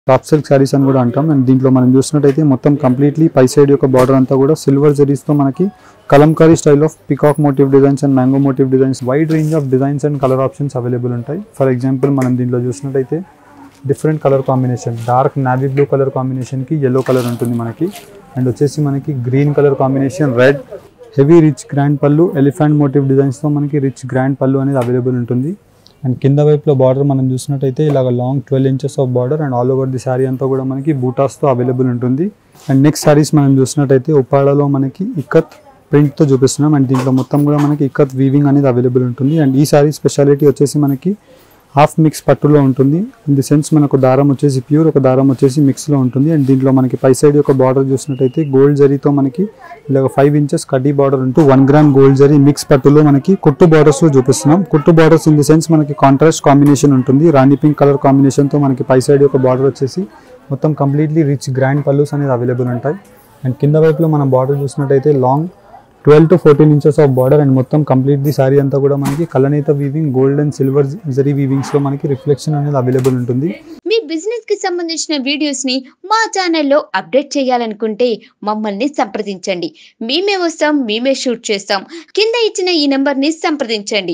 top silk saris అని కూడా అంటాం అండ్ దీంట్లో మనం చూసినట్టయితే మొత్తం కంప్లీట్లీ పై సైడ్ యొక్క బార్డర్ అంతా కూడా సిల్వర్ జరీస్తో మనకి Kalamkari style of peacock motif designs and mango motif designs wide range of designs and colour options available ఉంటాయి ఫర్ ఎగ్జాంపుల్ మనం దీంట్లో చూసినట్టయితే different colour combination dark navy blue colour కాంబినేషన్కి ఎల్లో కలర్ ఉంటుంది మనకి అండ్ వచ్చేసి మనకి green colour combination red heavy rich grand పళ్ళు ఎలిఫెంట్ మోటివ్ డిజైన్స్తో మనకి రిచ్ గ్రాండ్ పళ్ళు అనేది అవైలబుల్ ఉంటుంది అండ్ కింద వైపులో బార్డర్ మనం చూసినట్టయితే ఇలాగ long twelve inches of border and all over the sari అంతా కూడా మనకి బూటాస్తో అవైలబుల్ ఉంటుంది అండ్ నెక్స్ట్ శారీస్ మనం చూసినట్టయితే ఉప్పాడలో మనకి ఇక్కత్ ప్రింట్తో చూపిస్తున్నాం అండ్ దీంట్లో మొత్తం కూడా మనకి ఇక్కత్ వీవింగ్ అనేది అవైలబుల్ ఉంటుంది అండ్ ఈ శారీ స్పెషాలిటీ వచ్చేసి మనకి హాఫ్ మిక్స్ పట్టులో ఉంటుంది ఇన్ ది సెన్స్ మనకు దారం వచ్చేసి ప్యూర్ ఒక దారం వచ్చేసి మిక్స్లో ఉంటుంది అండ్ దీంట్లో మనకి పై సైడ్ యొక్క బార్డర్ చూసినట్టయితే గోల్డ్ జరీతో మనకి ఇలా ఫైవ్ ఇంచెస్ కడ్డీ బార్డర్ ఉంటూ వన్ గ్రామ్ గోల్డ్ జరీ మిక్స్ పట్టులో మనకి కుట్టు బార్డర్స్లో చూపిస్తున్నాం కుట్టు బార్డర్స్ ఇన్ ది సెన్స్ మనకి కాంట్రాస్ట్ కాంబినేషన్ ఉంటుంది రాణి పింక్ కలర్ కాంబినేషన్తో మనకి పై సైడ్ యొక్క బార్డర్ వచ్చేసి మొత్తం కంప్లీట్లీ రిచ్ గ్రాండ్ పల్లూస్ అనేది అవైలబుల్ ఉంటాయి అండ్ కింద వైపులో మనం బార్డర్ చూసినట్టయితే long twelve to fourteen inches of border and మొత్తం కంప్లీట్ ది శారీ అంతా కూడా మనకి కలనేత weaving gold and silver zari వీవింగ్స్లో మనకి రిఫ్లెక్షన్ అనేది అవైలబుల్ ఉంటుంది మీ బిజినెస్ కి సంబంధించిన వీడియోస్ ని మా ఛానల్లో అప్డేట్ చేయాలనుకుంటే మమ్మల్ని సంప్రదించండి మేమే వస్తాం మేమే షూట్ చేస్తాం కింద ఇచ్చిన ఈ నెంబర్ ని సంప్రదించండి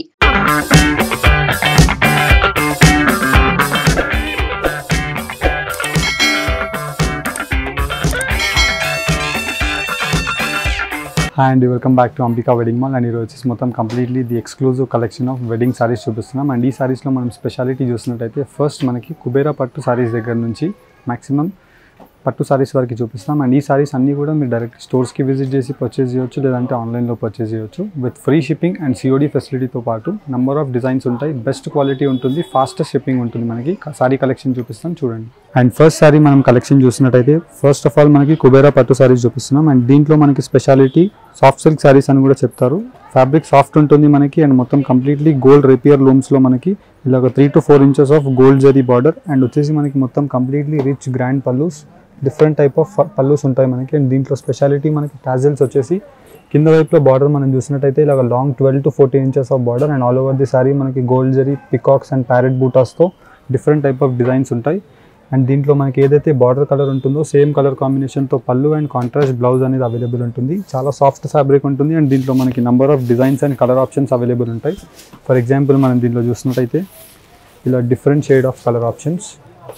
హాయ్ అండి welcome back to Ambika wedding mall and ఈరోజు వచ్చేసి మొత్తం completely the exclusive collection of wedding saris చూపిస్తున్నాం అండ్ ఈ సారీస్లో మనం స్పెషాలిటీ చూసినట్టయితే ఫస్ట్ మనకి కుబేరా పట్టు సారీస్ దగ్గర నుంచి మాక్సిమం పట్టు సారీస్ వరకు చూపిస్తాం అండ్ ఈ సారీస్ అన్నీ కూడా మీరు డైరెక్ట్ స్టోర్స్కి విజిట్ చేసి పర్చేస్ చేయొచ్చు లేదంటే ఆన్లైన్లో పర్చేస్ చేయొచ్చు with free shipping and COD ఫెసిలిటీతో పాటు నెంబర్ ఆఫ్ డిజైన్స్ ఉంటాయి బెస్ట్ క్వాలిటీ ఉంటుంది ఫాస్టెస్ట్ షిప్పింగ్ ఉంటుంది మనకి సారీ కలెక్షన్ చూపిస్తాం చూడండి అండ్ ఫస్ట్ సారీ మనం కలెక్షన్ చూసినట్టయితే ఫస్ట్ ఆఫ్ ఆల్ మనకి కుబేరా పట్టు సారీస్ చూపిస్తున్నాం అండ్ దీంట్లో మనకి స్పెషాలిటీ సాఫ్ట్ సిల్క్ సారీస్ అని కూడా చెప్తారు ఫ్యాబ్రిక్ సాఫ్ట్ ఉంటుంది మనకి అండ్ మొత్తం కంప్లీట్లీ గోల్డ్ రేపియర్ లూమ్స్లో మనకి ఇలాగ three to four inches of gold zari border and వచ్చేసి మనకి మొత్తం completely rich grand pallus different type of pallus ఉంటాయి మనకి అండ్ దీంట్లో స్పెషాలిటీ మనకి టాజిల్స్ వచ్చేసి కింద వైపులో బార్డర్ మనం చూసినట్టయితే ఇలాగ long twelve to fourteen inches of border and all over the sari మనకి gold zari peacocks and parrot బూటాస్తో డిఫరెంట్ టైప్ ఆఫ్ డిజైన్స్ ఉంటాయి అండ్ దీంట్లో మనకి ఏదైతే బార్డర్ కలర్ ఉంటుందో సేమ్ కలర్ కాంబినేషన్తో పళ్ళు అండ్ కాంట్రాస్ట్ బ్లౌజ్ అనేది అవైలబుల్ ఉంటుంది చాలా సాఫ్ట్ ఫ్యాబ్రిక్ ఉంటుంది అండ్ దీంట్లో మనకి number of designs and colour options available ఉంటాయి ఫర్ ఎగ్జాంపుల్ మనం దీంట్లో చూసినట్టయితే ఇలా different shade of colour options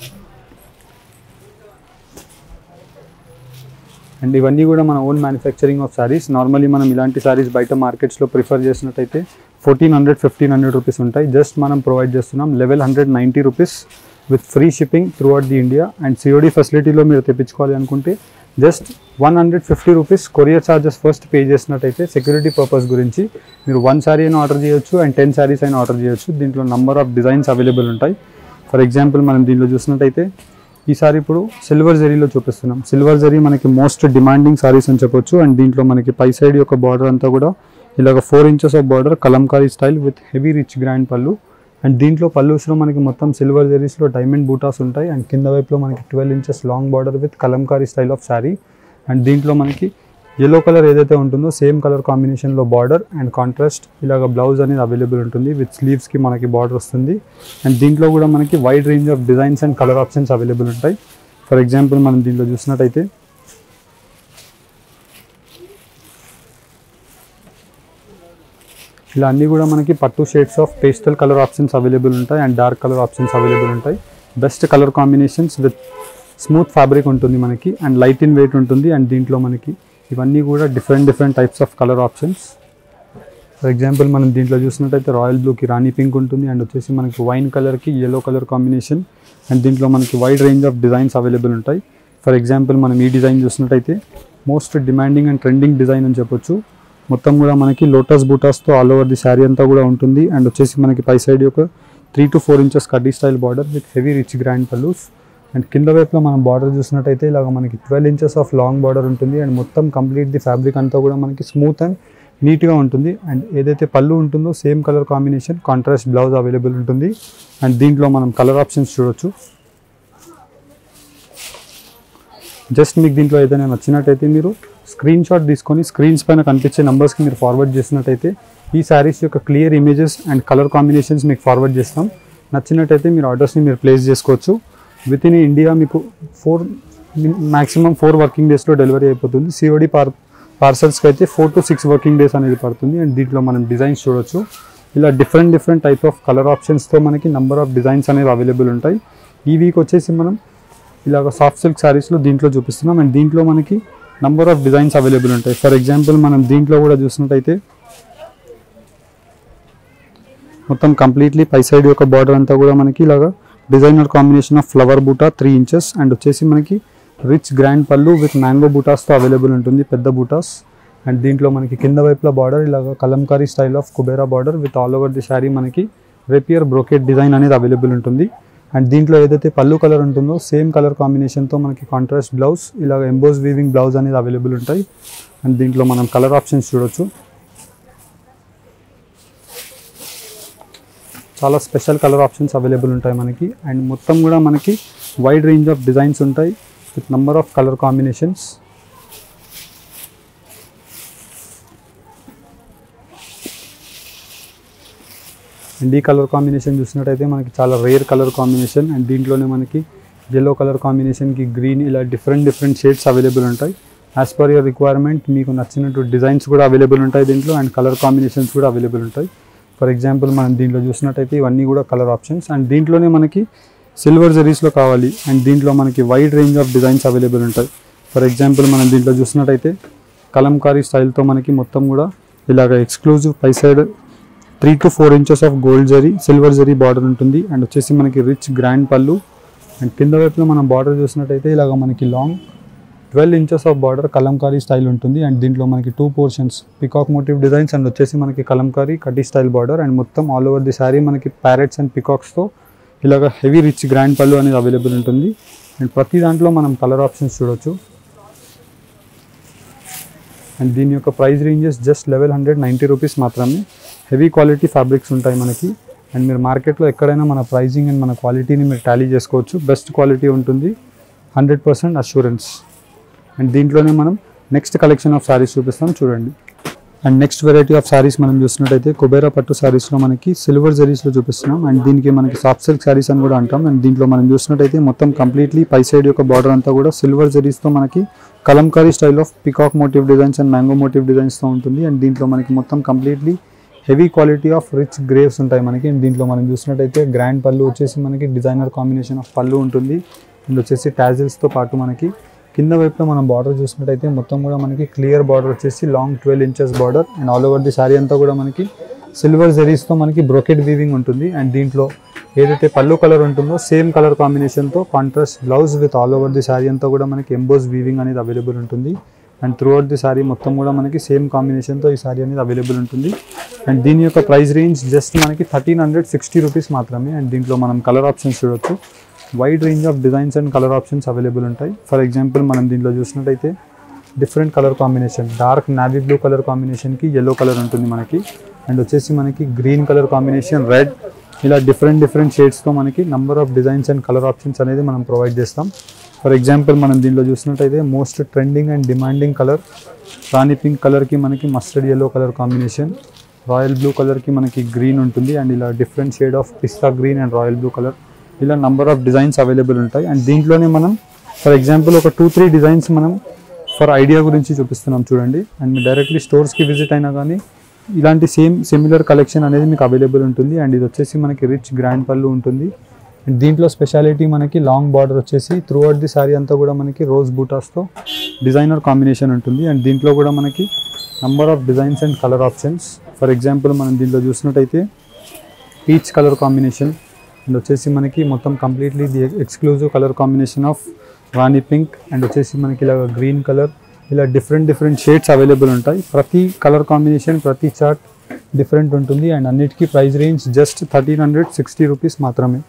and ఇవన్నీ కూడా మన own manufacturing of saris normally మనం ఇలాంటి సారీస్ బయట మార్కెట్స్లో ప్రిఫర్ చేసినట్టయితే fourteen hundred fifteen hundred rupees ఉంటాయి జస్ట్ మనం ప్రొవైడ్ చేస్తున్నాం eleven hundred ninety rupees with free shipping throughout the India and COD ఫెసిలిటీలో మీరు తెప్పించుకోవాలి అనుకుంటే just one hundred fifty rupees courier charges first pay చేసినట్టయితే సెక్యూరిటీ పర్పస్ గురించి మీరు వన్ శారీ అయినా ఆర్డర్ చేయొచ్చు అండ్ టెన్ శారీస్ అయినా ఆర్డర్ చేయొచ్చు దీంట్లో నంబర్ ఆఫ్ డిజైన్స్ అవైలబుల్ ఉంటాయి ఫర్ ఎగ్జాంపుల్ మనం దీంట్లో చూసినట్టయితే ఈసారి ఇప్పుడు సిల్వర్ జరీలో చూపిస్తున్నాం సిల్వర్ జరీ మనకి మోస్ట్ డిమాండింగ్ సారీస్ అని చెప్పొచ్చు అండ్ దీంట్లో మనకి పై సైడ్ యొక్క బార్డర్ అంతా కూడా ఇలాగ four inches of border Kalamkari style with heavy rich grand pallu and దీంట్లో పల్లూస్లో మనకి మొత్తం సిల్వర్ జరీస్లో డైమండ్ బూటాస్ ఉంటాయి అండ్ కింద వైపులో మనకి twelve inches long border with Kalamkari style of sari and దీంట్లో మనకి ఎల్లో కలర్ ఏదైతే ఉంటుందో సేమ్ కలర్ కాంబినేషన్లో బార్డర్ అండ్ కాంట్రాస్ట్ ఇలాగ బ్లౌజ్ అనేది అవైలబుల్ ఉంటుంది విత్ స్లీవ్స్కి మనకి బార్డర్ వస్తుంది అండ్ దీంట్లో కూడా మనకి wide range of designs and colour options available ఉంటాయి ఫర్ ఎగ్జాంపుల్ మనం దీంట్లో చూసినట్టయితే ఇలా అన్నీ కూడా మనకి పట్టు shades of pastel colour options available ఉంటాయి and dark colour options available ఉంటాయి best colour combinations with smooth fabric ఉంటుంది మనకి అండ్ లైట్ ఇన్ వెయిట్ ఉంటుంది అండ్ దీంట్లో మనకి ఇవన్నీ కూడా different different types of colour options for example మనం దీంట్లో చూసినట్టయితే రాయల్ బ్లూకి రాణి పింక్ ఉంటుంది అండ్ వచ్చేసి మనకి వైన్ కలర్కి ఎల్లో కలర్ కాంబినేషన్ అండ్ దీంట్లో మనకి wide range of designs available ఉంటాయి ఫర్ ఎగ్జాంపుల్ మనం ఈ డిజైన్ చూసినట్టయితే most demanding and trending design అని చెప్పొచ్చు మొత్తం కూడా మనకి లోటస్ బూటాస్తో ఆల్ ఓవర్ ది శారీ అంతా కూడా ఉంటుంది అండ్ వచ్చేసి మనకి పై సైడ్ ఒక త్రీ టు ఫోర్ ఇంచెస్ కడ్డీ style border with heavy rich grand pallus and కింద వైపులో మనం బార్డర్ చూసినట్టయితే ఇలాగ మనకి twelve inches of long border ఉంటుంది అండ్ మొత్తం కంప్లీట్ ది ఫ్యాబ్రిక్ అంతా కూడా మనకి స్మూత్ అండ్ నీట్గా ఉంటుంది అండ్ ఏదైతే పళ్ళు ఉంటుందో same colour combination contrast blouse available ఉంటుంది అండ్ దీంట్లో మనం కలర్ ఆప్షన్స్ చూడొచ్చు జస్ట్ మీకు దీంట్లో ఏదైనా నచ్చినట్టయితే మీరు స్క్రీన్ షాట్ తీసుకొని స్క్రీన్స్ పైన కనిపించే నెంబర్స్కి మీరు ఫార్వర్డ్ చేసినట్టయితే ఈ శారీస్ యొక్క clear images and colour combinations మీకు ఫార్వర్డ్ చేస్తాం నచ్చినట్టయితే మీరు ఆర్డర్స్ని మీరు ప్లేస్ చేసుకోవచ్చు విత్ ఇన్ ఇండియా మీకు ఫోర్ మ్యాక్సిమం ఫోర్ వర్కింగ్ డేస్లో డెలివరీ అయిపోతుంది సిఓడి పార్ పార్సల్స్కి అయితే four to six working days అనేది పడుతుంది అండ్ దీంట్లో మనం డిజైన్స్ చూడొచ్చు ఇలా different different type of colour ఆప్షన్స్తో మనకి నెంబర్ ఆఫ్ డిజైన్స్ అనేవి అవైలబుల్ ఉంటాయి ఈ వీక్ వచ్చేసి మనం ఇలాగ సాఫ్ట్ సిల్క్ శారీస్లో దీంట్లో చూపిస్తున్నాం అండ్ దీంట్లో మనకి నంబర్ ఆఫ్ డిజైన్స్ అవైలబుల్ ఉంటాయి ఫర్ ఎగ్జాంపుల్ మనం దీంట్లో కూడా చూసినట్టయితే మొత్తం కంప్లీట్లీ పై సైడ్ యొక్క బార్డర్ అంతా కూడా మనకి ఇలాగా డిజైనర్ కాంబినేషన్ ఆఫ్ ఫ్లవర్ బూటా త్రీ ఇంచెస్ అండ్ వచ్చేసి మనకి రిచ్ గ్రాండ్ పళ్ళు విత్ మ్యాంగో బూటాస్తో అవైలబుల్ ఉంటుంది పెద్ద బూటాస్ అండ్ దీంట్లో మనకి కింద వైపుల బార్డర్ ఇలాగ Kalamkari style of Kubera border with all over the sari మనకి రేపియర్ బ్రోకెట్ డిజైన్ అనేది అవైలబుల్ ఉంటుంది అండ్ దీంట్లో ఏదైతే పళ్ళు కలర్ ఉంటుందో సేమ్ కలర్ కాంబినేషన్తో మనకి కాంట్రాస్ట్ బ్లౌజ్ ఇలాగ ఎంబోస్ వీవింగ్ బ్లౌజ్ అనేది అవైలబుల్ ఉంటాయి అండ్ దీంట్లో మనం కలర్ ఆప్షన్స్ చూడొచ్చు చాలా స్పెషల్ కలర్ ఆప్షన్స్ అవైలబుల్ ఉంటాయి మనకి అండ్ మొత్తం కూడా మనకి వైడ్ రేంజ్ ఆఫ్ డిజైన్స్ ఉంటాయి with number of colour combinations and ఈ కలర్ కాంబినేషన్ చూసినట్టయితే మనకి చాలా రేర్ కలర్ కాంబినేషన్ అండ్ దీంట్లోనే మనకి ఎల్లో కలర్ కాంబినేషన్కి గ్రీన్ ఇలా డిఫరెంట్ డిఫరెంట్ షేడ్స్ అవైలబుల్ ఉంటాయి యాజ్ పర్ యువర్ రిక్వైర్మెంట్ మీకు నచ్చినట్టు డిజైన్స్ కూడా అవైలబుల్ ఉంటాయి దీంట్లో అండ్ కలర్ కాంబినేషన్స్ కూడా అవైలబుల్ ఉంటాయి ఫర్ ఎగ్జాంపుల్ మనం దీంట్లో చూసినట్టయితే ఇవన్నీ కూడా కలర్ ఆప్షన్స్ అండ్ దీంట్లోనే మనకి సిల్వర్ జరీస్లో కావాలి అండ్ దీంట్లో మనకి wide range of designs available ఉంటాయి ఫర్ ఎగ్జాంపుల్ మనం దీంట్లో చూసినట్టయితే కలంకారీ స్టైల్తో మనకి మొత్తం కూడా ఇలాగ ఎక్స్క్లూజివ్ పై side three to four inches of gold జరీ సిల్వర్ జరీ బార్డర్ ఉంటుంది అండ్ వచ్చేసి మనకి రిచ్ గ్రాండ్ పళ్ళు అండ్ కింద వైపులో మనం బార్డర్ చూసినట్టయితే ఇలాగ మనకి long twelve inches of border Kalamkari style ఉంటుంది అండ్ దీంట్లో మనకి two portions peacock motif designs and వచ్చేసి మనకి కలంకారీ కటీ స్టైల్ బార్డర్ అండ్ మొత్తం ఆల్ ఓవర్ ది శారీ మనకి ప్యారెట్స్ అండ్ పికాక్స్తో ఇలాగ హెవీ రిచ్ గ్రాండ్ పళ్ళు అనేది అవైలబుల్ ఉంటుంది అండ్ ప్రతి దాంట్లో మనం కలర్ ఆప్షన్స్ చూడొచ్చు అండ్ దీని యొక్క price ranges just eleven hundred ninety rupees మాత్రమే హెవీ క్వాలిటీ ఫ్యాబ్రిక్స్ ఉంటాయి మనకి అండ్ మీరు మార్కెట్లో ఎక్కడైనా మన ప్రైజింగ్ అండ్ మన క్వాలిటీని మీరు టాలీ చేసుకోవచ్చు బెస్ట్ క్వాలిటీ ఉంటుంది హండ్రెడ్ పర్సెంట్ అష్యూరెన్స్ అండ్ దీంట్లోనే మనం నెక్స్ట్ కలెక్షన్ ఆఫ్ శారీస్ చూపిస్తాం చూడండి and next variety of saris మనం చూసినట్టయితే కుబేరా పట్టు శారీస్లో మనకి సిల్వర్ జరీస్లో చూపిస్తున్నాం అండ్ దీనికి మనకి సాఫ్ట్ సిల్క్ శారీస్ అని కూడా అంటాం అండ్ దీంట్లో మనం చూసినట్టయితే మొత్తం కంప్లీట్లీ పై సైడ్ యొక్క బార్డర్ అంతా కూడా సిల్వర్ జరీస్తో మనకి Kalamkari style of peacock motif designs and mango motif డిజైన్స్తో ఉంటుంది అండ్ దీంట్లో మనకి మొత్తం completely heavy quality of rich graves ఉంటాయి మనకి అండ్ దీంట్లో మనం చూసినట్టయితే గ్రాండ్ పళ్ళు వచ్చేసి మనకి డిజైనర్ కాంబినేషన్ ఆఫ్ పళ్ళు ఉంటుంది అండ్ వచ్చేసి టాజిల్స్తో పాటు మనకి కింద వైపులో మనం బార్డర్ చూసినట్టయితే మొత్తం కూడా మనకి క్లియర్ బార్డర్ వచ్చేసి long twelve inches border and all over the sari అంతా కూడా మనకి సిల్వర్ జరీస్తో మనకి బ్రోకెట్ వీవింగ్ ఉంటుంది అండ్ దీంట్లో ఏదైతే పళ్ళు కలర్ ఉంటుందో సేమ్ కలర్ కాంబినేషన్తో contrast blouse with all over the sari అంతా కూడా మనకి ఎంబోస్ వీవింగ్ అనేది అవైలబుల్ ఉంటుంది and throughout the sari మొత్తం కూడా మనకి సేమ్ కాంబినేషన్తో ఈ శారీ అనేది అవైలబుల్ ఉంటుంది అండ్ దీని యొక్క ప్రైస్ రేంజ్ జస్ట్ మనకి థర్టీన్ హండ్రెడ్ సిక్స్టీ రూపీస్ మాత్రమే అండ్ దీంట్లో మనం కలర్ ఆప్షన్స్ చూడొచ్చు wide range of designs and colour options available ఉంటాయి ఫర్ ఎగ్జాంపుల్ మనం దీంట్లో చూసినట్టయితే different colour combination dark navy blue colour కాంబినేషన్కి ఎల్లో కలర్ ఉంటుంది మనకి అండ్ వచ్చేసి మనకి గ్రీన్ కలర్ కాంబినేషన్ రెడ్ ఇలా డిఫరెంట్ డిఫరెంట్ షేడ్స్తో మనకి number of designs and colour options అనేది మనం ప్రొవైడ్ చేస్తాం ఫర్ ఎగ్జాంపుల్ మనం దీంట్లో చూసినట్టయితే most trending and demanding colour rani pink కలర్కి మనకి mustard yellow colour combination royal blue కలర్కి మనకి గ్రీన్ ఉంటుంది అండ్ ఇలా different shade of pista green and royal blue colour ఇలా నంబర్ ఆఫ్ డిజైన్స్ అవైలబుల్ ఉంటాయి అండ్ దీంట్లోనే మనం ఫర్ ఎగ్జాంపుల్ ఒక టూ త్రీ డిజైన్స్ మనం ఫర్ ఐడియా గురించి చూపిస్తున్నాం చూడండి అండ్ మీరు డైరెక్ట్లీ స్టోర్స్కి విజిట్ అయినా కానీ ఇలాంటి సేమ్ సిమిలర్ కలెక్షన్ అనేది మీకు అవైలబుల్ ఉంటుంది అండ్ ఇది వచ్చేసి మనకి రిచ్ గ్రాండ్ పళ్ళు ఉంటుంది అండ్ దీంట్లో స్పెషాలిటీ మనకి లాంగ్ బార్డర్ వచ్చేసి త్రూ అవుట్ ది సారీ అంతా కూడా మనకి రోజ్ బూటాస్తో డిజైనర్ కాంబినేషన్ ఉంటుంది అండ్ దీంట్లో కూడా మనకి number of designs and colour options for example మనం దీంట్లో చూసినట్టయితే పీచ్ కలర్ కాంబినేషన్ అండ్ వచ్చేసి మనకి మొత్తం completely the exclusive colour combination of Rani pink and వచ్చేసి మనకి ఇలా గ్రీన్ కలర్ ఇలా డిఫరెంట్ డిఫరెంట్ షేడ్స్ అవైలబుల్ ఉంటాయి ప్రతి కలర్ కాంబినేషన్ ప్రతి చార్ట్ డిఫరెంట్ ఉంటుంది అండ్ అన్నిటికీ price range just thirteen hundred sixty rupees మాత్రమే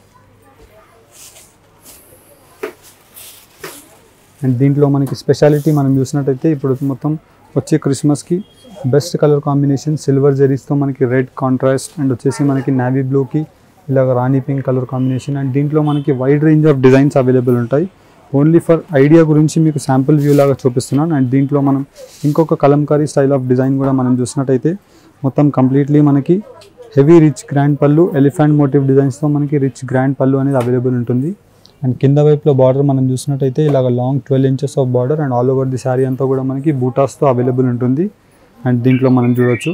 అండ్ దీంట్లో మనకి స్పెషాలిటీ మనం చూసినట్టయితే ఇప్పుడు మొత్తం వచ్చే క్రిస్మస్కి బెస్ట్ కలర్ కాంబినేషన్ సిల్వర్ జెరీస్తో మనకి రెడ్ కాంట్రాస్ట్ అండ్ వచ్చేసి మనకి నావీ బ్లూకి ఇలాగ rani pink colour combination and దీంట్లో మనకి wide range of designs available only for ఫర్ ఐడియా గురించి మీకు శాంపుల్ వ్యూ లాగా చూపిస్తున్నాను అండ్ దీంట్లో మనం ఇంకొక కలంకారీ స్టైల్ ఆఫ్ డిజైన్ కూడా మనం చూసినట్టయితే మొత్తం కంప్లీట్లీ మనకి హెవీ రిచ్ గ్రాండ్ పళ్ళు ఎలిఫెంట్ మోటివ్ డిజైన్స్తో మనకి రిచ్ గ్రాండ్ పళ్ళు అనేది అవైలబుల్ ఉంటుంది అండ్ కింద వైపులో బార్డర్ మనం చూసినట్టయితే ఇలాగ long twelve inches of border and all over the sari అంతా కూడా మనకి బూటాస్తో అవైలబుల్ ఉంటుంది అండ్ దీంట్లో మనం చూడొచ్చు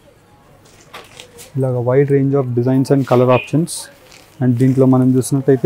ఇలాగ wide range of designs and colour options and దీంట్లో మనం చూసినట్టయితే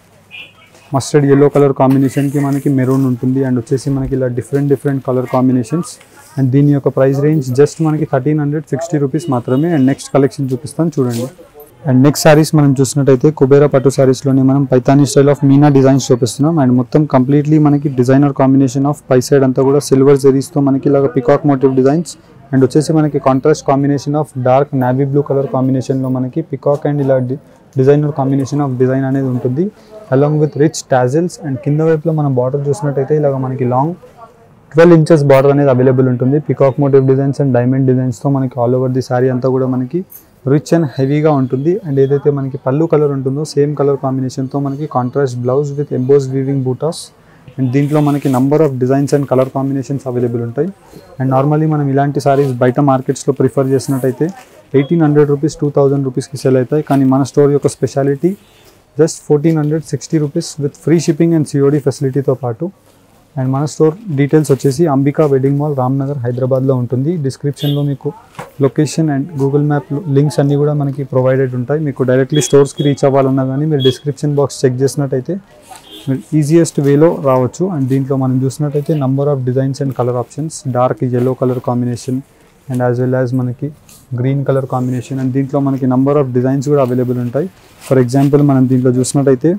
మస్టర్డ్ ఎల్లో కలర్ కాంబినేషన్కి మనకి మెరూన్ ఉంటుంది అండ్ వచ్చేసి మనకి ఇలా different different colour combinations and దీని యొక్క ప్రైస్ రేంజ్ జస్ట్ మనకి థర్టీన్ హండ్రెడ్ సిక్స్టీ రూపీస్ మాత్రమే అండ్ నెక్స్ట్ కలెక్షన్ చూపిస్తాను చూడండి అండ్ నెక్స్ట్ శారీస్ మనం చూసినట్టయితే కుబేరా పట్టు శారీస్లోని మనం Paithani style of meena designs చూపిస్తున్నాం అండ్ మొత్తం కంప్లీట్లీ మనకి డిజైనర్ కాంబినేషన్ ఆఫ్ పై సైడ్ అంతా కూడా సిల్వర్ జెరీస్తో మనకి ఇలాగ పికాక్ మోటివ్ డిజైన్స్ అండ్ వచ్చేసి మనకి contrast combination of dark navy blue colour కాంబినేషన్లో మనకి పికాక్ అండ్ ఇలా డిజైనర్ కాంబినేషన్ ఆఫ్ డిజైన్ అనేది ఉంటుంది along with rich tassels and కింద వైపులో మనం బార్డర్ చూసినట్టయితే ఇలాగ మనకి లాంగ్ ట్వెల్వ్ ఇంచెస్ బార్డర్ అనేది అవైలబుల్ ఉంటుంది peacock motif designs and diamond డిజైన్స్తో మనకి ఆల్ ఓవర్ ది శారీ అంతా కూడా మనకి రిచ్ అండ్ హెవీగా ఉంటుంది అండ్ ఏదైతే మనకి పళ్ళు కలర్ ఉంటుందో సేమ్ కలర్ కాంబినేషన్తో మనకి contrast blouse with emboss weaving బూటాస్ అండ్ దీంట్లో మనకి number of designs and colour combinations available ఉంటాయి అండ్ నార్మల్లీ మనం ఇలాంటి సారీస్ బయట మార్కెట్స్లో ప్రిఫర్ చేసినట్టయితే eighteen hundred rupees two thousand రూపీస్కి సెల్ అవుతాయి కానీ మన స్టోర్ యొక్క speciality just fourteen hundred sixty rupees with free shipping and COD ఫెసిలిటీతో పాటు అండ్ మన స్టోర్ డీటెయిల్స్ వచ్చేసి అంబికా వెడ్డింగ్ మాల్ రామ్నగర్ హైదరాబాద్లో ఉంటుంది డిస్క్రిప్షన్లో మీకు location and Google map links అన్నీ కూడా మనకి ప్రొవైడెడ్ ఉంటాయి మీకు డైరెక్ట్లీ స్టోర్స్కి రీచ్ అవ్వాలన్నా కానీ మీరు డిస్క్రిప్షన్ బాక్స్ చెక్ చేసినట్టయితే మీరు ఈజియెస్ట్ వేలో రావచ్చు అండ్ దీంట్లో మనం చూసినట్టయితే number of designs and colour options dark yellow colour combination and as well as మనకి గ్రీన్ కలర్ కాంబినేషన్ అండ్ దీంట్లో మనకి నంబర్ ఆఫ్ డిజైన్స్ కూడా అవైలబుల్ ఉంటాయి ఫర్ ఎగ్జాంపుల్ మనం దీంట్లో చూసినట్టయితే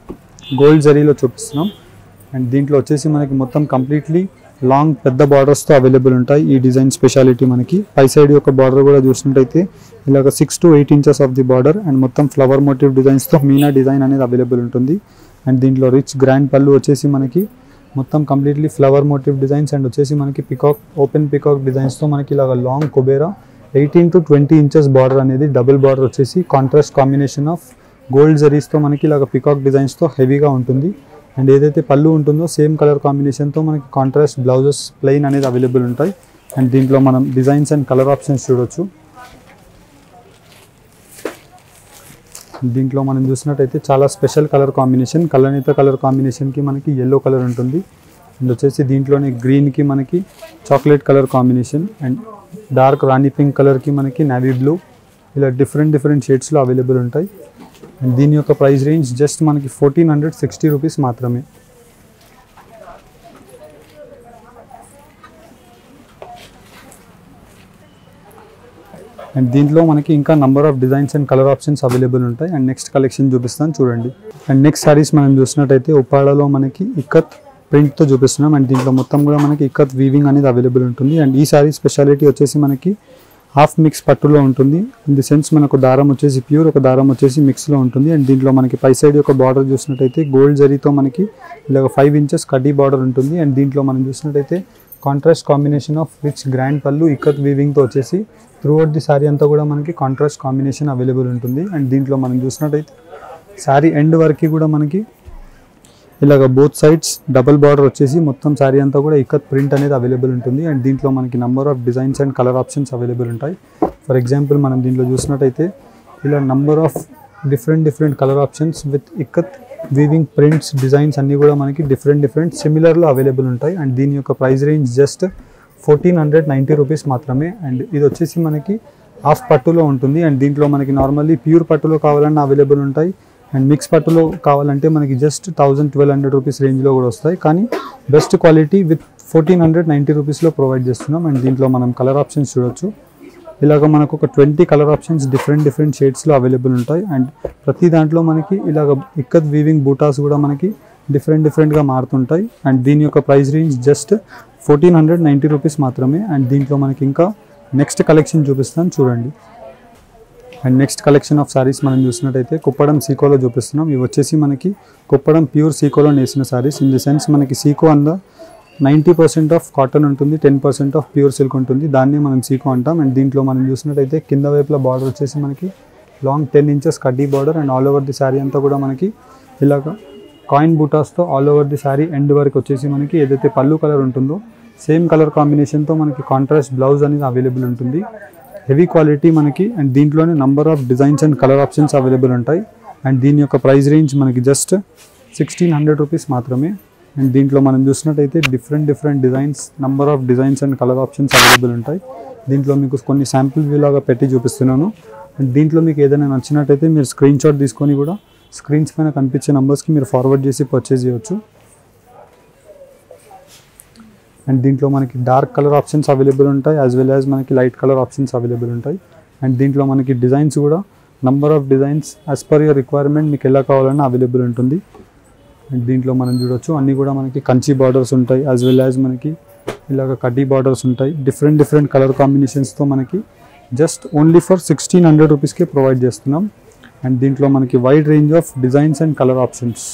గోల్డ్ జరీలో చూపిస్తున్నాం అండ్ దీంట్లో వచ్చేసి మనకి మొత్తం కంప్లీట్లీ లాంగ్ పెద్ద బార్డర్స్తో అవైలబుల్ ఉంటాయి ఈ డిజైన్ స్పెషాలిటీ మనకి పై సైడ్ యొక్క బార్డర్ కూడా చూసినట్టయితే ఇలాగ six to eight inches of the border and మొత్తం ఫ్లవర్ మోటివ్ డిజైన్స్తో మీనా డిజైన్ అనేది అవైలబుల్ ఉంటుంది అండ్ దీంట్లో రిచ్ గ్రాండ్ పళ్ళు వచ్చేసి మనకి మొత్తం completely flower motif designs and వచ్చేసి మనకి పికాక్ ఓపెన్ పికాక్ డిజైన్స్తో మనకి ఇలాగ long Kubera eighteen to twenty inches border అనేది డబుల్ బార్డర్ వచ్చేసి కాంట్రాస్ట్ కాంబినేషన్ ఆఫ్ గోల్డ్ జరీస్తో మనకి ఇలాగ పికాక్ డిజైన్స్తో హెవీగా ఉంటుంది అండ్ ఏదైతే పళ్ళు ఉంటుందో సేమ్ కలర్ కాంబినేషన్తో మనకి కాంట్రాస్ట్ బ్లౌజెస్ ప్లెయిన్ అనేది అవైలబుల్ ఉంటాయి అండ్ దీంట్లో మనం డిజైన్స్ అండ్ కలర్ ఆప్షన్స్ చూడొచ్చు దీంట్లో మనం చూసినట్టయితే చాలా స్పెషల్ కలర్ కాంబినేషన్ కలనేత కలర్ కాంబినేషన్కి మనకి ఎల్లో కలర్ ఉంటుంది అండ్ వచ్చేసి దీంట్లోనే గ్రీన్కి మనకి chocolate colour combination and dark రాణి పింక్ కలర్కి మనకి నావీ బ్లూ ఇలా డిఫరెంట్ డిఫరెంట్ షేడ్స్లో అవైలబుల్ ఉంటాయి అండ్ దీని యొక్క ప్రైస్ రేంజ్ జస్ట్ మనకి ఫోర్టీన్ హండ్రెడ్ సిక్స్టీ రూపీస్ మాత్రమే అండ్ దీంట్లో మనకి ఇంకా number of designs and colour options available ఉంటాయి అండ్ నెక్స్ట్ కలెక్షన్ చూపిస్తాను చూడండి అండ్ నెక్స్ట్ సారీస్ మనం చూసినట్టయితే ఉప్పాడలో మనకి ఇక్కత్ ప్రింట్తో చూపిస్తున్నాం అండ్ దీంట్లో మొత్తం కూడా మనకి ఇక్కత్ వీవింగ్ అనేది అవైలబుల్ ఉంటుంది అండ్ ఈ సారీ స్పెషాలిటీ వచ్చేసి మనకి హాఫ్ మిక్స్ పట్టులో ఉంటుంది ఇన్ ది సెన్స్ మనకు దారం వచ్చేసి ప్యూర్ ఒక దారం వచ్చేసి మిక్స్లో ఉంటుంది అండ్ దీంట్లో మనకి పై సైడ్ యొక్క బార్డర్ చూసినట్టయితే గోల్డ్ జరీతో మనకి ఇలా ఫైవ్ ఇంచెస్ కడ్డీ బార్డర్ ఉంటుంది అండ్ దీంట్లో మనం చూసినట్టయితే contrast combination of rich grand పళ్ళు ఇక్కత్ వీవింగ్తో వచ్చేసి త్రూ అవుట్ ది శారీ అంతా కూడా మనకి కాంట్రాస్ట్ కాంబినేషన్ అవైలబుల్ ఉంటుంది అండ్ దీంట్లో మనం చూసినట్టయితే శారీ ఎండ్ వరకు కూడా మనకి ఇలాగ బోత్ సైడ్స్ డబుల్ బార్డర్ వచ్చేసి మొత్తం శారీ అంతా కూడా ఇక్కత్ ప్రింట్ అనేది అవైలబుల్ ఉంటుంది అండ్ దీంట్లో మనకి number of designs and colour options available ఉంటాయి ఫర్ ఎగ్జాంపుల్ మనం దీంట్లో చూసినట్టయితే ఇలా number of different different colour options with ikat weaving prints designs అన్నీ కూడా మనకి డిఫరెంట్ డిఫరెంట్ సిమిలర్లో అవైలబుల్ ఉంటాయి అండ్ దీని యొక్క price range just fourteen hundred ninety rupees మాత్రమే అండ్ ఇది వచ్చేసి మనకి హాఫ్ పట్టులో ఉంటుంది అండ్ దీంట్లో మనకి నార్మల్లీ ప్యూర్ పట్టులో కావాలన్నా అవైలబుల్ ఉంటాయి అండ్ మిక్స్ పట్టులో కావాలంటే మనకి just thousand twelve hundred rupees రేంజ్లో కూడా వస్తాయి కానీ best quality with fourteen hundred ninety రూపీస్లో ప్రొవైడ్ చేస్తున్నాం అండ్ దీంట్లో మనం కలర్ ఆప్షన్స్ చూడొచ్చు ఇలాగ మనకు ఒక twenty colour options different different షేడ్స్లో అవైలబుల్ ఉంటాయి అండ్ ప్రతి దాంట్లో మనకి ఇలాగ ఇక్కత్ వీవింగ్ బూటాస్ కూడా మనకి డిఫరెంట్ డిఫరెంట్గా మారుతుంటాయి అండ్ దీని యొక్క price range just fourteen hundred ninety rupees మాత్రమే అండ్ దీంట్లో మనకి ఇంకా నెక్స్ట్ కలెక్షన్ చూపిస్తాను చూడండి and next collection of saris మనం చూసినట్టయితే కుప్పడం సీకోలో చూపిస్తున్నాం ఇవి వచ్చేసి మనకి కుప్పడం ప్యూర్ సీకోలో నేసిన సారీస్ ఇన్ ది సెన్స్ మనకి సీకో అంద నైంటీ పర్సెంట్ ఆఫ్ కాటన్ ఉంటుంది ten percent of pure silk ఉంటుంది దాన్ని మనం సీకో అంటాం అండ్ దీంట్లో మనం చూసినట్టయితే కింద వైపుల బార్డర్ వచ్చేసి మనకి లాంగ్ టెన్ ఇంచెస్ కడ్డీ border and all over the sari అంతా కూడా మనకి ఇలాగ కాయిన్ బూటాస్తో all over the sari end వరకు వచ్చేసి మనకి ఏదైతే పళ్ళు కలర్ ఉంటుందో సేమ్ కలర్ కాంబినేషన్తో మనకి కాంట్రాస్ట్ బ్లౌజ్ అనేది అవైలబుల్ ఉంటుంది హెవీ క్వాలిటీ మనకి అండ్ దీంట్లోనే number of designs and colour options available ఉంటాయి అండ్ దీని యొక్క ప్రైస్ రేంజ్ మనకి జస్ట్ సిక్స్టీన్ హండ్రెడ్ రూపీస్ మాత్రమే అండ్ దీంట్లో మనం చూసినట్టయితే different different designs number of designs and colour options available ఉంటాయి దీంట్లో మీకు కొన్ని శాంపుల్ వ్యూ లాగా పెట్టి చూపిస్తున్నాను అండ్ దీంట్లో మీకు ఏదైనా నచ్చినట్టయితే మీరు స్క్రీన్ షాట్ తీసుకొని కూడా స్క్రీన్స్ పైన కనిపించే నెంబర్స్కి మీరు ఫార్వర్డ్ చేసి పర్చేజ్ చేయొచ్చు అండ్ దీంట్లో మనకి డార్క్ కలర్ ఆప్షన్స్ అవైలబుల్ ఉంటాయి యాజ్ వెల్ యాజ్ మనకి లైట్ కలర్ ఆప్షన్స్ అవైలబుల్ ఉంటాయి అండ్ దీంట్లో మనకి డిజైన్స్ కూడా number of designs as per your requirement మీకు ఎలా కావాలన్నా అవైలబుల్ ఉంటుంది అండ్ దీంట్లో మనం చూడొచ్చు అన్నీ కూడా మనకి కంచి బార్డర్స్ ఉంటాయి యాజ్ వెల్ యాజ్ మనకి ఇలాగ కడ్డీ బార్డర్స్ ఉంటాయి డిఫరెంట్ డిఫరెంట్ కలర్ కాంబినేషన్స్తో మనకి just only for sixteen hundred రూపీస్కి ప్రొవైడ్ చేస్తున్నాం అండ్ దీంట్లో మనకి wide range of designs and colour options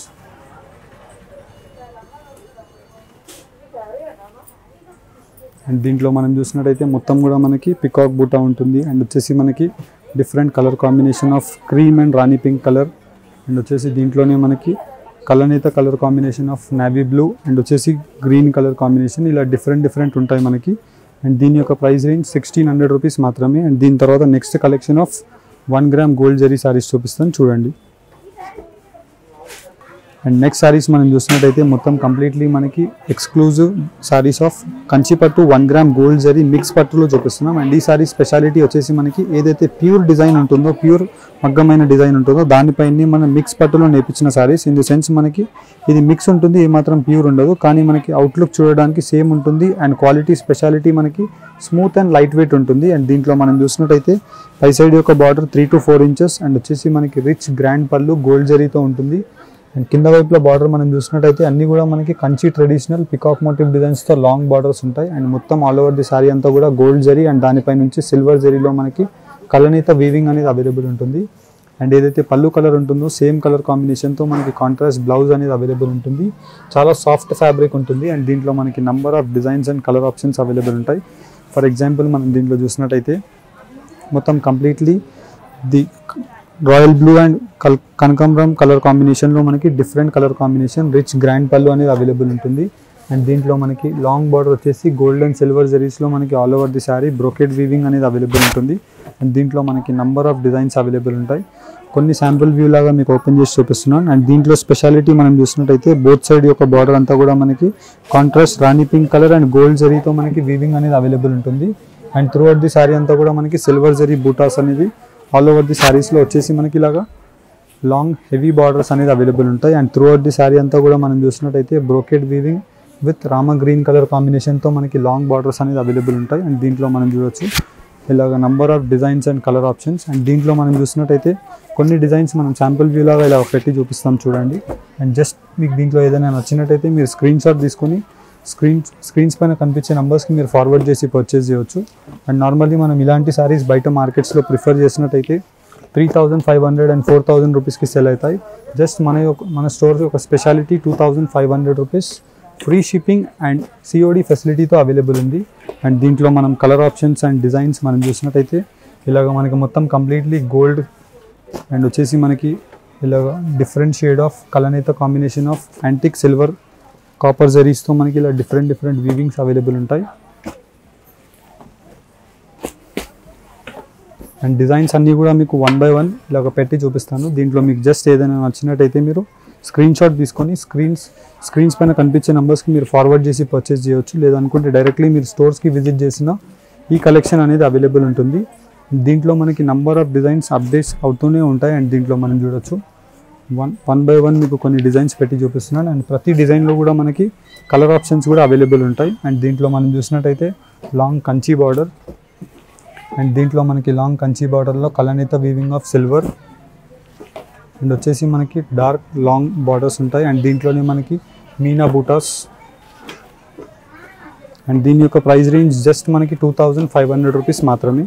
and దీంట్లో మనం చూసినట్టయితే మొత్తం కూడా మనకి పికాక్ బూటా ఉంటుంది అండ్ వచ్చేసి మనకి different colour combination of cream and రాణి పింక్ కలర్ అండ్ వచ్చేసి దీంట్లోనే మనకి కలనేత colour combination of navy blue and వచ్చేసి గ్రీన్ కలర్ కాంబినేషన్ ఇలా డిఫరెంట్ డిఫరెంట్ ఉంటాయి మనకి అండ్ దీని యొక్క price range sixteen hundred rupees మాత్రమే అండ్ దీని తర్వాత next collection of one gram gold జరీ సారీస్ చూపిస్తాను చూడండి అండ్ నెక్స్ట్ సారీస్ మనం చూసినట్టయితే మొత్తం కంప్లీట్లీ మనకి ఎక్స్క్లూజివ్ సారీస్ ఆఫ్ కంచి పట్టు వన్ గ్రామ్ గోల్డ్ జరీ మిక్స్ పట్టులో చూపిస్తున్నాం అండ్ ఈ సారీ స్పెషాలిటీ వచ్చేసి మనకి ఏదైతే ప్యూర్ డిజైన్ ఉంటుందో ప్యూర్ మగ్గమైన డిజైన్ ఉంటుందో దానిపైనే మనం మిక్స్ పట్టులో నేర్పించిన సారీస్ ఇన్ ది సెన్స్ మనకి ఇది మిక్స్ ఉంటుంది ఏమాత్రం ప్యూర్ ఉండదు కానీ మనకి అవుట్లుక్ చూడడానికి సేమ్ ఉంటుంది అండ్ క్వాలిటీ స్పెషాలిటీ మనకి స్మూత్ అండ్ లైట్ వెయిట్ ఉంటుంది అండ్ దీంట్లో మనం చూసినట్టయితే పై సైడ్ యొక్క border three to four inches and వచ్చేసి మనకి రిచ్ గ్రాండ్ పళ్ళు గోల్డ్ జరీతో ఉంటుంది అండ్ కింద వైపులో బార్డర్ మనం చూసినట్టయితే అన్ని కూడా మనకి కంచి ట్రెడిషనల్ పికాక్ మోటివ్ డిజైన్స్తో లాంగ్ బార్డర్స్ ఉంటాయి అండ్ మొత్తం ఆల్ ఓవర్ ది సారీ అంతా కూడా గోల్డ్ జరీ అండ్ దానిపై నుంచి సిల్వర్ జరీలో మనకి కలనీత వీవింగ్ అనేది అవైలబుల్ ఉంటుంది అండ్ ఏదైతే పళ్ళు కలర్ ఉంటుందో సేమ్ కలర్ కాంబినేషన్తో మనకి కాంట్రాస్ట్ బ్లౌజ్ అనేది అవైలబుల్ ఉంటుంది చాలా సాఫ్ట్ ఫ్యాబ్రిక్ ఉంటుంది అండ్ దీంట్లో మనకి number of designs and colour options available ఉంటాయి ఫర్ ఎగ్జాంపుల్ మనం దీంట్లో చూసినట్టయితే మొత్తం completely the royal blue and కల్ కనకాంబరం కలర్ కాంబినేషన్లో మనకి different colour combination rich grand పళ్ళు అనేది అవైలబుల్ ఉంటుంది అండ్ దీంట్లో మనకి లాంగ్ బార్డర్ వచ్చేసి గోల్డ్ అండ్ సిల్వర్ జరీస్లో మనకి all over the sari brocade weaving అనేది అవైలబుల్ ఉంటుంది అండ్ దీంట్లో మనకి నంబర్ ఆఫ్ డిజైన్స్ అవైలబుల్ ఉంటాయి కొన్ని శాంపుల్ వ్యూ లాగా మీకు ఓపెన్ చేసి చూపిస్తున్నాను అండ్ దీంట్లో స్పెషాలిటీ మనం చూసినట్టయితే బోత్ సైడ్ యొక్క బార్డర్ అంతా కూడా మనకి కాంట్రాస్ట్ రాణి పింక్ కలర్ అండ్ గోల్డ్ జరీతో మనకి వీవింగ్ అనేది అవైలబుల్ ఉంటుంది and throughout the sari అంతా కూడా మనకి సిల్వర్ జరీ బూటాస్ అనేది ఆల్ ఓవర్ ది శారీస్లో వచ్చేసి మనకి ఇలాగా లాంగ్ హెవీ బార్డర్స్ అనేది అవైలబుల్ ఉంటాయి and throughout the sari అంతా కూడా మనం చూసినట్టయితే బ్రోకెడ్ వీవింగ్ విత్ రామ గ్రీన్ కలర్ కాంబినేషన్తో మనకి లాంగ్ బార్డర్స్ అనేది అవైలబుల్ ఉంటాయి అండ్ దీంట్లో మనం చూడొచ్చు ఇలాగ number of designs and colour options and దీంట్లో మనం చూసినట్టయితే కొన్ని డిజైన్స్ మనం శాంపుల్ వ్యూ లాగా ఇలా పెట్టి చూపిస్తాం చూడండి అండ్ జస్ట్ మీకు దీంట్లో ఏదైనా నచ్చినట్టయితే మీరు స్క్రీన్ షాట్ తీసుకొని స్క్రీన్ స్క్రీన్స్ పైన కనిపించే నెంబర్స్కి మీరు ఫార్వర్డ్ చేసి పర్చేస్ చేయొచ్చు అండ్ నార్మల్లీ మనం ఇలాంటి సారీస్ బయట మార్కెట్స్లో ప్రిఫర్ చేసినట్టయితే three thousand five hundred and four thousand రూపీస్కి సెల్ అవుతాయి జస్ట్ మన యొక్క మన స్టోర్ ఒక speciality two thousand five hundred rupees free shipping and COD ఫెసిలిటీతో అవైలబుల్ ఉంది అండ్ దీంట్లో మనం కలర్ ఆప్షన్స్ అండ్ డిజైన్స్ మనం చూసినట్టయితే ఇలాగ మనకి మొత్తం కంప్లీట్లీ గోల్డ్ అండ్ వచ్చేసి మనకి ఇలాగ డిఫరెంట్ షేడ్ ఆఫ్ కలనేత combination of antique silver copper జరీస్తో మనకి ఇలా డిఫరెంట్ డిఫరెంట్ వీవింగ్స్ అవైలబుల్ ఉంటాయి అండ్ డిజైన్స్ అన్నీ కూడా మీకు వన్ బై వన్ ఇలాగ పెట్టి చూపిస్తాను దీంట్లో మీకు జస్ట్ ఏదైనా నచ్చినట్టయితే మీరు స్క్రీన్ షాట్ తీసుకొని స్క్రీన్స్ స్క్రీన్స్ పైన కనిపించే నెంబర్స్కి మీరు ఫార్వర్డ్ చేసి పర్చేస్ చేయొచ్చు లేదనుకుంటే డైరెక్ట్లీ మీరు స్టోర్స్కి విజిట్ చేసిన ఈ కలెక్షన్ అనేది అవైలబుల్ ఉంటుంది దీంట్లో మనకి నంబర్ ఆఫ్ డిజైన్స్ అప్డేట్స్ అవుతూనే ఉంటాయి అండ్ దీంట్లో మనం చూడొచ్చు వన్ వన్ బై వన్ మీకు కొన్ని డిజైన్స్ పెట్టి చూపిస్తున్నాను అండ్ ప్రతి డిజైన్లో కూడా మనకి కలర్ ఆప్షన్స్ కూడా అవైలబుల్ ఉంటాయి అండ్ దీంట్లో మనం చూసినట్టయితే లాంగ్ కంచి బార్డర్ అండ్ దీంట్లో మనకి లాంగ్ కంచి బార్డర్లో కలనేత వీవింగ్ ఆఫ్ సిల్వర్ అండ్ వచ్చేసి మనకి డార్క్ లాంగ్ బార్డర్స్ ఉంటాయి అండ్ దీంట్లోనే మనకి మీనా బూటాస్ అండ్ దీని యొక్క ప్రైస్ రేంజ్ జస్ట్ మనకి two thousand five hundred rupees మాత్రమే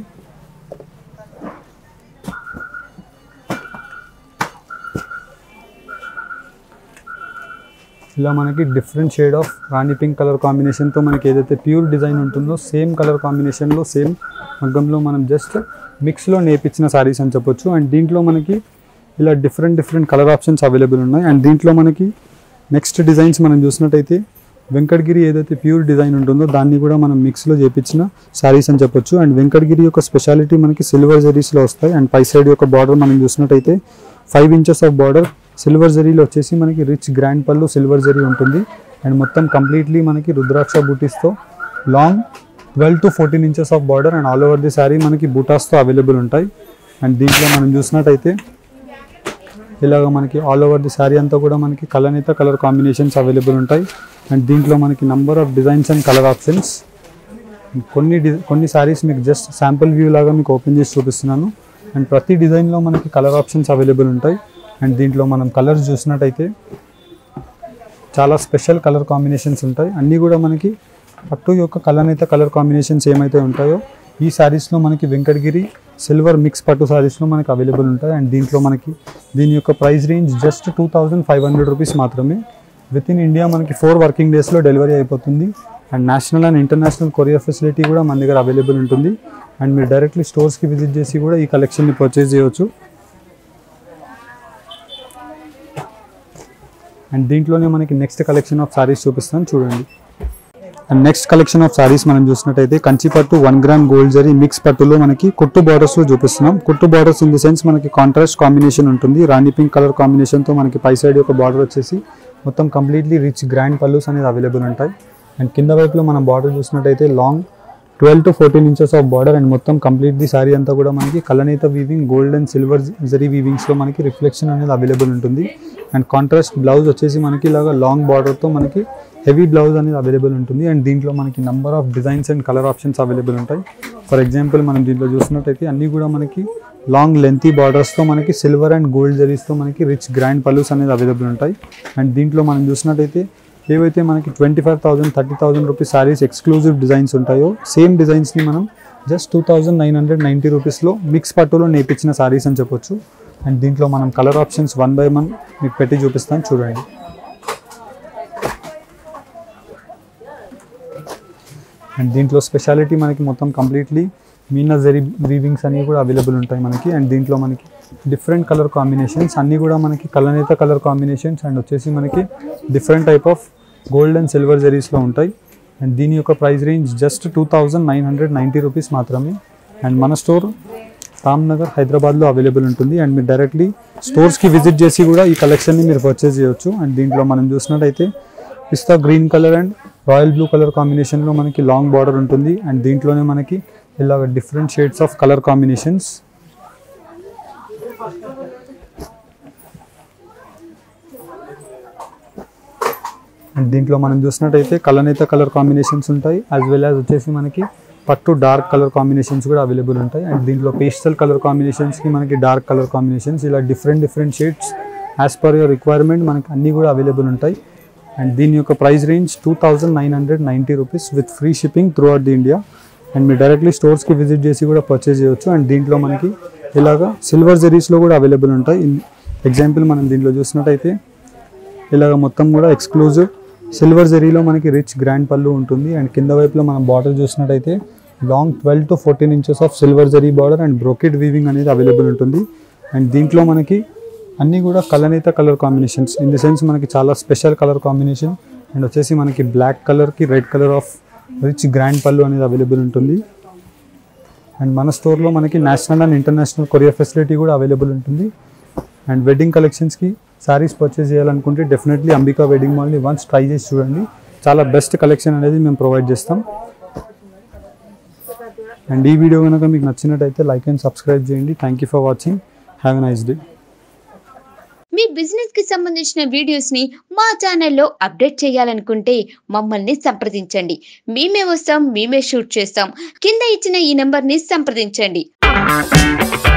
ఇలా మనకి different shade of Rani pink colour కాంబినేషన్తో మనకి ఏదైతే ప్యూర్ డిజైన్ ఉంటుందో సేమ్ కలర్ కాంబినేషన్లో సేమ్ మగ్గంలో మనం జస్ట్ మిక్స్లో నేర్పించిన సారీస్ అని చెప్పొచ్చు అండ్ దీంట్లో మనకి ఇలా different different colour options available ఉన్నాయి అండ్ దీంట్లో మనకి నెక్స్ట్ డిజైన్స్ మనం చూసినట్టయితే వెంకటగిరి ఏదైతే ప్యూర్ డిజైన్ ఉంటుందో దాన్ని కూడా మనం మిక్స్లో చేపించిన శారీస్ అని చెప్పొచ్చు అండ్ వెంకటగిరి యొక్క స్పెషాలిటీ మనకి సిల్వర్ జరీస్లో వస్తాయి అండ్ పై సైడ్ యొక్క బార్డర్ మనం చూసినట్టయితే five inches of border silver జరీలో వచ్చేసి మనకి రిచ్ గ్రాండ్ పళ్ళు సిల్వర్ జరీ ఉంటుంది అండ్ మొత్తం కంప్లీట్లీ మనకి రుద్రాక్ష బూటీస్తో long twelve to fourteen inches of border and all over the sari మనకి బూటాస్తో అవైలబుల్ ఉంటాయి అండ్ దీంట్లో మనం చూసినట్టయితే ఇలాగ మనకి ఆల్ ఓవర్ ది శారీ అంతా కూడా మనకి కలనేత కలర్ కాంబినేషన్స్ అవైలబుల్ ఉంటాయి అండ్ దీంట్లో మనకి number of designs and colour options కొన్ని డి కొన్ని శారీస్ మీకు జస్ట్ శాంపుల్ వ్యూ లాగా మీకు ఓపెన్ చేసి చూపిస్తున్నాను అండ్ ప్రతి డిజైన్లో మనకి కలర్ ఆప్షన్స్ అవైలబుల్ ఉంటాయి అండ్ దీంట్లో మనం కలర్స్ చూసినట్టయితే చాలా స్పెషల్ కలర్ కాంబినేషన్స్ ఉంటాయి అన్నీ కూడా మనకి పట్టు యొక్క కలనేత కలర్ కాంబినేషన్స్ ఏమైతే ఉంటాయో ఈ శారీస్లో మనకి వెంకటగిరి సిల్వర్ మిక్స్ పట్టు శారీస్లో మనకి అవైలబుల్ ఉంటాయి అండ్ దీంట్లో మనకి దీని యొక్క price range just two thousand five hundred rupees మాత్రమే విత్ ఇన్ ఇండియా మనకి ఫోర్ వర్కింగ్ డేస్లో డెలివరీ అయిపోతుంది and national and international courier facility కూడా మన దగ్గర అవైలబుల్ ఉంటుంది అండ్ మీరు డైరెక్ట్లీ స్టోర్స్కి విజిట్ చేసి కూడా ఈ కలెక్షన్ని పర్చేస్ చేయవచ్చు అండ్ దీంట్లోనే మనకి నెక్స్ట్ కలెక్షన్ ఆఫ్ సారీస్ చూపిస్తాను చూడండి and next collection of saris మనం చూసినట్టయితే కంచి పట్టు వన్ గ్రామ్ గోల్డ్ జరీ మిక్స్ పట్టులో మనకి కుట్టు బార్డర్స్ లో చూపిస్తున్నాం కుట్టు బార్డర్స్ ఇన్ ది సెన్స్ మనకి కాంట్రాస్ట్ కాంబినేషన్ ఉంటుంది రాణి పింక్ కలర్ కాంబినేషన్ తో మనకి పై సైడ్ ఒక బార్డర్ వచ్చేసి మొత్తం కంప్లీట్లీ రిచ్ గ్రాండ్ పల్లూస్ అనేది అవైలబుల్ ఉంటాయి అండ్ కింద వైపులో మనం బార్డర్ చూసినట్టయితే long twelve to fourteen inches of border and మొత్తం కంప్లీట్లీ సారీ అంతా కూడా మనకి కలనేత weaving gold and silver zari వీవింగ్స్లో మనకి రిఫ్లెక్షన్ అనేది అవైలబుల్ ఉంటుంది అండ్ కాంట్రాస్ట్ బ్లౌజ్ వచ్చేసి మనకి ఇలాగా లాంగ్ బార్డర్తో మనకి హెవీ బ్లౌజ్ అనేది అవైలబుల్ ఉంటుంది అండ్ దీంట్లో మనకి number of designs and colour options available ఉంటాయి ఫర్ ఎగ్జాంపుల్ మనం దీంట్లో చూసినట్టయితే అన్నీ కూడా మనకి లాంగ్ లెంతీ బార్డర్స్తో మనకి సిల్వర్ అండ్ గోల్డ్ జరీస్తో మనకి రిచ్ గ్రాండ్ పల్లూస్ అనేది అవైలబుల్ ఉంటాయి అండ్ దీంట్లో మనం చూసినట్టయితే ఏవైతే మనకి twenty five thousand thirty thousand rupees saris exclusive designs ఉంటాయో సేమ్ డిజైన్స్ని మనం just two thousand nine hundred ninety రూపీస్లో మిక్స్ పట్టులో నేర్పించిన సారీస్ అని చెప్పొచ్చు అండ్ దీంట్లో మనం colour options one by one మీకు పెట్టి చూపిస్తాను చూడండి అండ్ దీంట్లో స్పెషాలిటీ మనకి మొత్తం కంప్లీట్లీ మీనా జరీ వీవింగ్స్ అన్నీ కూడా అవైలబుల్ ఉంటాయి మనకి అండ్ దీంట్లో మనకి డిఫరెంట్ కలర్ కాంబినేషన్స్ అన్నీ కూడా మనకి కలనేత కలర్ కాంబినేషన్స్ అండ్ వచ్చేసి మనకి different type of gold and silver జరీస్లో ఉంటాయి అండ్ దీని యొక్క price range just two thousand nine hundred ninety rupees మాత్రమే అండ్ మన స్టోర్ రామ్నగర్ హైదరాబాద్లో అవైలబుల్ ఉంటుంది అండ్ మీరు డైరెక్ట్లీ స్టోర్స్కి విజిట్ చేసి కూడా ఈ కలెక్షన్ని మీరు పర్చేస్ చేయొచ్చు అండ్ దీంట్లో మనం చూసినట్టయితే పిస్తా green colour and royal blue colour కాంబినేషన్లో మనకి లాంగ్ బార్డర్ ఉంటుంది అండ్ దీంట్లోనే మనకి ఇలాగ different shades of colour combinations and దీంట్లో మనం చూసినట్టయితే కలనేత కలర్ కాంబినేషన్స్ ఉంటాయి యాజ్ వెల్ యాజ్ వచ్చేసి మనకి పట్టు డార్క్ కలర్ కాంబినేషన్స్ కూడా అవైలబుల్ ఉంటాయి అండ్ దీంట్లో పేస్టల్ కలర్ కాంబినేషన్స్కి మనకి డార్క్ కలర్ కాంబినేషన్స్ ఇలా different different shades as per your requirement మనకి అన్నీ కూడా అవైలబుల్ ఉంటాయి అండ్ దీని యొక్క price range two thousand nine hundred ninety rupees with free shipping throughout the India and మీరు డైరెక్ట్లీ స్టోర్స్కి విజిట్ చేసి కూడా పర్చేస్ చేయొచ్చు అండ్ దీంట్లో మనకి ఇలాగా సిల్వర్ జరీస్లో కూడా అవైలబుల్ ఉంటాయి ఎగ్జాంపుల్ మనం దీంట్లో చూసినట్టయితే ఇలాగ మొత్తం కూడా ఎక్స్క్లూజివ్ సిల్వర్ జరీలో మనకి రిచ్ గ్రాండ్ పళ్ళు ఉంటుంది అండ్ కింద వైపులో మనం బార్డర్ చూసినట్టయితే long twelve to fourteen inches of silver zari border and brocade weaving అనేది అవైలబుల్ ఉంటుంది అండ్ దీంట్లో మనకి అన్నీ కూడా కలనేత colour combinations in the sense మనకి చాలా స్పెషల్ కలర్ కాంబినేషన్ అండ్ వచ్చేసి మనకి బ్లాక్ కలర్కి red colour of rich grand పళ్ళు అనేది అవైలబుల్ ఉంటుంది అండ్ మన స్టోర్లో మనకి national and international courier facility కూడా అవైలబుల్ ఉంటుంది అండ్ వెడ్డింగ్ కలెక్షన్స్కి శారీస్ పర్చేస్ చేయాలనుకుంటే డెఫినెట్లీ అంబికా వెడ్డింగ్ మాల్ని వన్స్ ట్రై చేసి చూడండి చాలా బెస్ట్ కలెక్షన్ అనేది మేము ప్రొవైడ్ చేస్తాం అండ్ ఈ వీడియో కనుక మీకు నచ్చినట్టయితే లైక్ అండ్ సబ్స్క్రైబ్ చేయండి thank you for watching have a nice day మీ బిజినెస్ కి సంబంధించిన వీడియోస్ ని మా ఛానల్లో అప్డేట్ చేయాలనుకుంటే మమ్మల్ని సంప్రదించండి మేమే వస్తాం మేమే షూట్ చేస్తాం కింద ఇచ్చిన ఈ నెంబర్ ని సంప్రదించండి